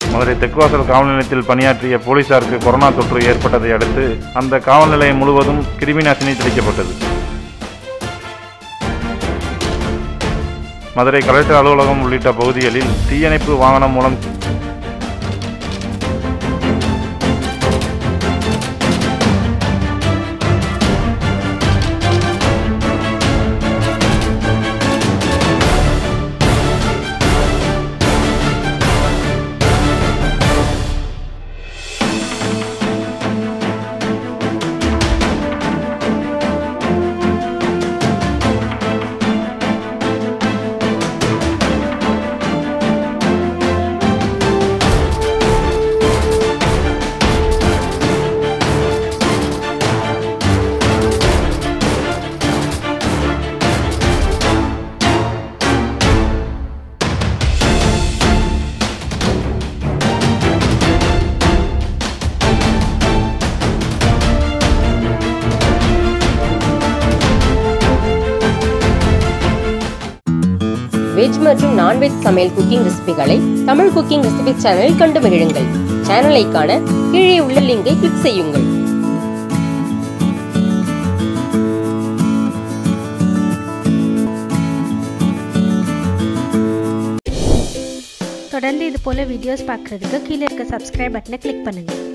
மதுரை தெற்குவாசல் காவல் நிலையத்தில் பணியாற்றிய போலீசாருக்கு கொரோனா தொற்று ஏற்பட்டதை அடுத்து அந்த காவல் நிலையம் முழுவதும் கிருமி நாசினி தெளிக்கப்பட்டது மதுரை கலெக்டர் அலுவலகம் உள்ளிட்ட பகுதிகளில் தீயணைப்பு வாகனம் மூலம் வெஜ் மற்றும் நான்வெஜ் சமையல் குக்கிங் ரெசிபிகளை தமிழ் குக்கிங் ரெசிபி சேனலில் கண்டு மகிழுங்கள் சேனலை காண கீழே உள்ள லிங்கை கிளிக் செய்யுங்கள் தொடர்ந்து இது போல வீடியோஸ் பார்க்குறதுக்கு கீழே இருக்க சப்ஸ்கிரைப் பட்டனை கிளிக் பண்ணுங்கள்